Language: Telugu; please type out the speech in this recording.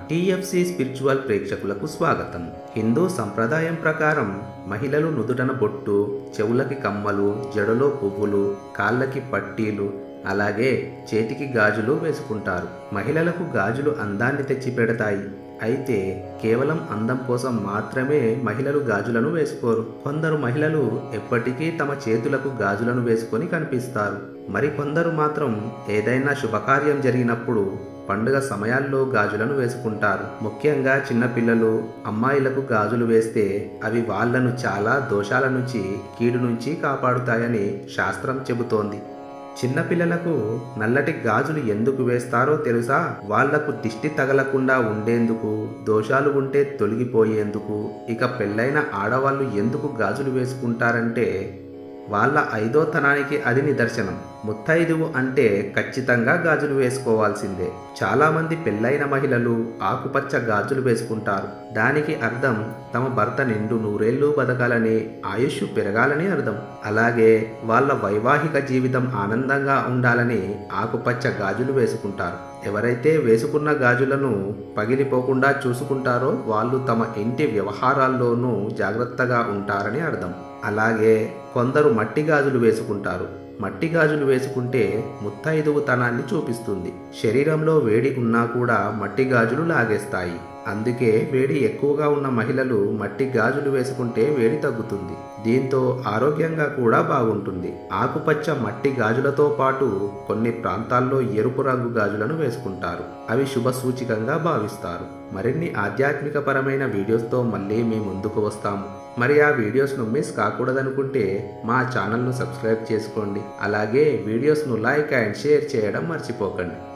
టీఎఫ్సి స్పిరిచువల్ ప్రేక్షకులకు స్వాగతం హిందూ సంప్రదాయం ప్రకారం మహిళలు నుదుటన బొట్టు చెవులకి కమ్మలు జడలో పువ్వులు కాళ్ళకి పట్టీలు అలాగే చేతికి గాజులు వేసుకుంటారు మహిళలకు గాజులు అందాన్ని తెచ్చి పెడతాయి అయితే కేవలం అందం కోసం మాత్రమే మహిళలు గాజులను వేసుకోరు కొందరు మహిళలు ఎప్పటికీ తమ చేతులకు గాజులను వేసుకొని కనిపిస్తారు మరి కొందరు మాత్రం ఏదైనా శుభకార్యం జరిగినప్పుడు పండుగ సమయాల్లో గాజులను వేసుకుంటారు ముఖ్యంగా చిన్నపిల్లలు అమ్మాయిలకు గాజులు వేస్తే అవి వాళ్లను చాలా దోషాల నుంచి కీడు నుంచి కాపాడుతాయని శాస్త్రం చెబుతోంది చిన్నపిల్లలకు నల్లటి గాజులు ఎందుకు వేస్తారో తెలుసా వాళ్లకు దిష్టి తగలకుండా ఉండేందుకు దోషాలు ఉంటే తొలగిపోయేందుకు ఇక పెళ్ళైన ఆడవాళ్ళు ఎందుకు గాజులు వేసుకుంటారంటే వాళ్ళ ఐదోతనానికి అది నిదర్శనం ముత్తైదువు అంటే ఖచ్చితంగా గాజులు వేసుకోవాల్సిందే చాలామంది పెళ్ళైన మహిళలు ఆకుపచ్చ గాజులు వేసుకుంటారు దానికి అర్థం తమ భర్త నిండు నూరేళ్లు బతకాలని ఆయుష్ పెరగాలని అర్థం అలాగే వాళ్ళ వైవాహిక జీవితం ఆనందంగా ఉండాలని ఆకుపచ్చ గాజులు వేసుకుంటారు ఎవరైతే వేసుకున్న గాజులను పగిలిపోకుండా చూసుకుంటారో వాళ్ళు తమ ఇంటి వ్యవహారాల్లోనూ జాగ్రత్తగా ఉంటారని అర్థం అలాగే కొందరు మట్టి గాజులు వేసుకుంటారు మట్టి గాజులు వేసుకుంటే ముత్తైదువుతనాన్ని చూపిస్తుంది శరీరంలో వేడి ఉన్నా కూడా మట్టి గాజులు లాగేస్తాయి అందుకే వేడి ఎక్కువగా ఉన్న మహిళలు మట్టి గాజులు వేసుకుంటే వేడి తగ్గుతుంది దీంతో ఆరోగ్యంగా కూడా బాగుంటుంది ఆకుపచ్చ మట్టి గాజులతో పాటు కొన్ని ప్రాంతాల్లో ఎరుపు రంగు గాజులను వేసుకుంటారు అవి శుభ సూచికంగా భావిస్తారు మరిన్ని ఆధ్యాత్మిక పరమైన వీడియోస్తో మళ్ళీ మీ ముందుకు వస్తాము మరి ఆ వీడియోస్ను మిస్ కాకూడదనుకుంటే మా ఛానల్ను సబ్స్క్రైబ్ చేసుకోండి అలాగే వీడియోస్ను లైక్ అండ్ షేర్ చేయడం మర్చిపోకండి